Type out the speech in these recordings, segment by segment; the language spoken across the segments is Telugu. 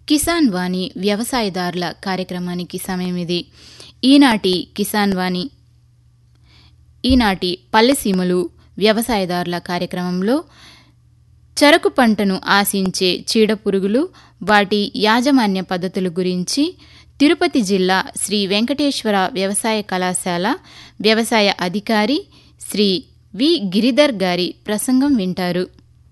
కిసాన్ వాణి వ్యవసాయదారుల కార్యక్రమానికి సమయం ఇది ఈనాటి కిసాన్ వాణి ఈనాటి పల్లెసీమలు వ్యవసాయదారుల కార్యక్రమంలో చెరకు పంటను ఆశించే చీడపురుగులు వాటి యాజమాన్య పద్ధతుల గురించి తిరుపతి జిల్లా శ్రీ వెంకటేశ్వర వ్యవసాయ కళాశాల వ్యవసాయ అధికారి శ్రీ వి గిరిధర్ గారి ప్రసంగం వింటారు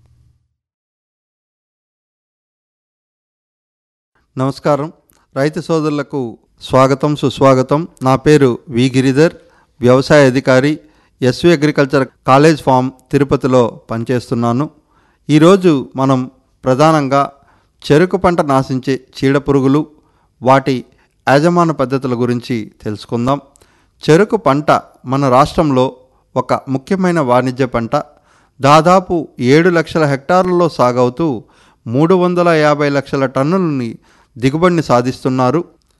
నమస్కారం రైతు సోదరులకు స్వాగతం సుస్వాగతం నా పేరు వి గిరిధర్ వ్యవసాయ అధికారి ఎస్వి అగ్రికల్చర్ కాలేజ్ ఫామ్ తిరుపతిలో పనిచేస్తున్నాను ఈరోజు మనం ప్రధానంగా చెరుకు పంట నాశించే చీడపురుగులు వాటి యాజమాన పద్ధతుల గురించి తెలుసుకుందాం చెరుకు పంట మన రాష్ట్రంలో ఒక ముఖ్యమైన వాణిజ్య పంట దాదాపు ఏడు లక్షల హెక్టార్లలో సాగవుతూ మూడు వందల యాభై లక్షల టన్నులని దిగుబడిని సాధిస్తున్నారు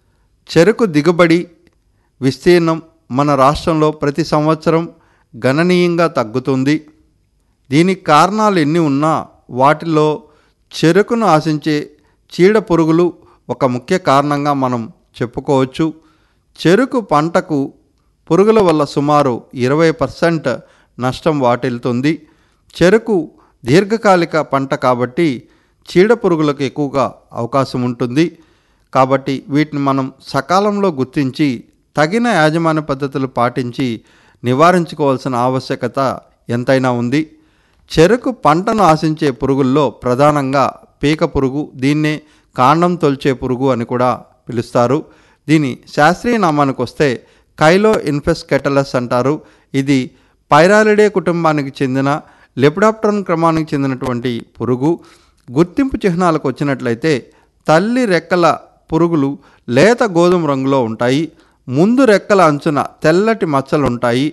చెరుకు దిగుబడి విస్తీర్ణం మన రాష్ట్రంలో ప్రతి సంవత్సరం గణనీయంగా తగ్గుతుంది దీనికి కారణాలు ఎన్ని ఉన్నా వాటిలో చెరుకును ఆశించే చీడ పురుగులు ఒక ముఖ్య కారణంగా మనం చెప్పుకోవచ్చు చెరుకు పంటకు పురుగుల వల్ల సుమారు ఇరవై పర్సెంట్ నష్టం వాటిల్తుంది చెరుకు దీర్ఘకాలిక పంట కాబట్టి చీడ పురుగులకు ఎక్కువగా అవకాశం ఉంటుంది కాబట్టి వీటిని మనం సకాలంలో గుర్తించి తగిన యాజమాన్య పద్ధతులు పాటించి నివారించుకోవాల్సిన ఆవశ్యకత ఎంతైనా ఉంది చెరుకు పంటను ఆశించే పురుగుల్లో ప్రధానంగా పీక పురుగు దీన్నే కాండం తొల్చే పురుగు అని కూడా పిలుస్తారు దీని శాస్త్రీయ నామానికి వస్తే కైలో ఇన్ఫెస్ కెటలస్ అంటారు ఇది పైరాలిడే కుటుంబానికి చెందిన లెప్డాప్టర్న్ క్రమానికి చెందినటువంటి పురుగు గుర్తింపు చిహ్నాలకు వచ్చినట్లయితే తల్లి రెక్కల పురుగులు లేత గోధుమ రంగులో ఉంటాయి ముందు రెక్కల అంచున తెల్లటి మచ్చలు ఉంటాయి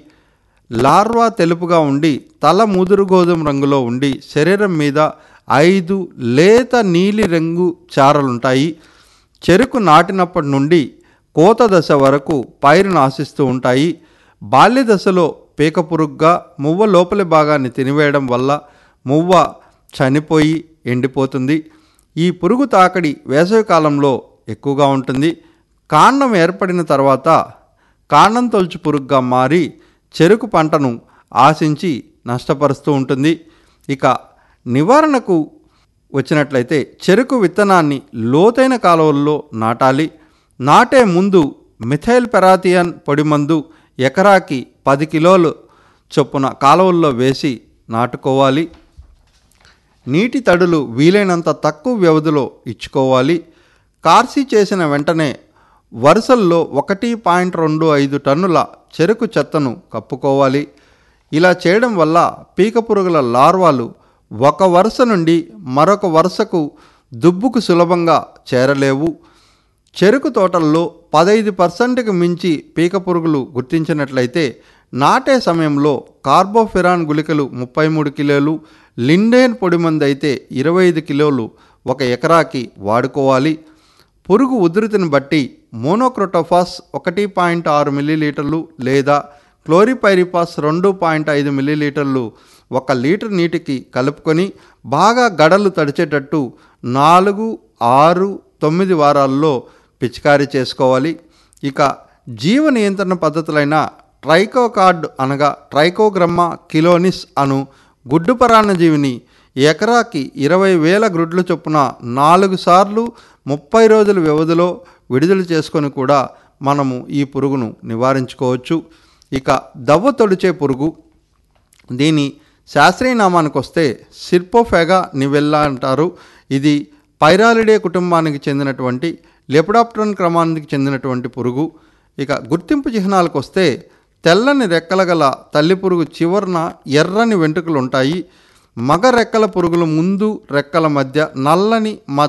లార్వా తెలుపుగా ఉండి తల ముదురు గోధుమ రంగులో ఉండి శరీరం మీద ఐదు లేత నీలి రంగు చారలుంటాయి చెరుకు నాటినప్పటి నుండి కోత దశ వరకు పైరును ఆశిస్తూ ఉంటాయి బాల్య దశలో పీక పురుగుగా మువ్వ లోపలి భాగాన్ని తినివేయడం వల్ల మువ్వ చనిపోయి ఎండిపోతుంది ఈ పురుగు తాకడి వేసవి కాలంలో ఎక్కువగా ఉంటుంది కాండం ఏర్పడిన తర్వాత కాండం తొలుచు పురుగుగా మారి చెరుకు పంటను ఆశించి నష్టపరుస్తూ ఉంటుంది ఇక నివారణకు వచ్చినట్లయితే చెరుకు విత్తనాన్ని లోతైన కాలువల్లో నాటాలి నాటే ముందు మిథైల్ పెరాథియన్ పొడి మందు ఎకరాకి పది కిలోలు చొప్పున కాలువల్లో వేసి నాటుకోవాలి నీటి తడులు వీలైనంత తక్కువ వ్యవధిలో ఇచ్చుకోవాలి కార్సీ చేసిన వెంటనే వరుసల్లో ఒకటి పాయింట్ రెండు ఐదు టన్నుల చెరుకు చెత్తను కప్పుకోవాలి ఇలా చేయడం వల్ల పీక పురుగుల లార్వాలు ఒక వరుస నుండి మరొక వరుసకు దుబ్బుకు సులభంగా చేరలేవు చెరుకు తోటల్లో పదైదు పర్సెంట్కి మించి పీక పురుగులు గుర్తించినట్లయితే నాటే సమయంలో కార్బోఫెరాన్ గుళికలు ముప్పై మూడు కిలోలు లిండేన్ పొడిమంది అయితే ఇరవై ఐదు కిలోలు ఒక ఎకరాకి వాడుకోవాలి పురుగు ఉధృతిని బట్టి మోనోక్రోటోఫాస్ ఒకటి పాయింట్ ఆరు మిల్లీలీటర్లు లేదా క్లోరిపైరిపాస్ రెండు పాయింట్ ఐదు మిల్లీలీటర్లు ఒక లీటర్ నీటికి కలుపుకొని బాగా గడలు తడిచేటట్టు నాలుగు ఆరు తొమ్మిది వారాల్లో పిచికారీ చేసుకోవాలి ఇక జీవ నియంత్రణ పద్ధతులైన ట్రైకోకార్డ్ అనగా ట్రైకోగ్రమ్మా కిలోనిస్ అను గుడ్డు పరాన్నజీవిని ఎకరాకి ఇరవై వేల గ్రుడ్ల చొప్పున నాలుగు సార్లు ముప్పై రోజుల వ్యవధిలో విడుదల చేసుకొని కూడా మనము ఈ పురుగును నివారించుకోవచ్చు ఇక దవ్వ తొడిచే పురుగు దీని శాస్త్రీయ నామానికి వస్తే సిర్పోఫెగా నివెల్లా అంటారు ఇది పైరాలిడే కుటుంబానికి చెందినటువంటి లెపడాప్టరన్ క్రమానికి చెందినటువంటి పురుగు ఇక గుర్తింపు చిహ్నాలకు వస్తే తెల్లని రెక్కల గల తల్లి పురుగు చివరన ఎర్రని వెంట్రుకలు ఉంటాయి మగ రెక్కల పురుగులు ముందు రెక్కల మధ్య నల్లని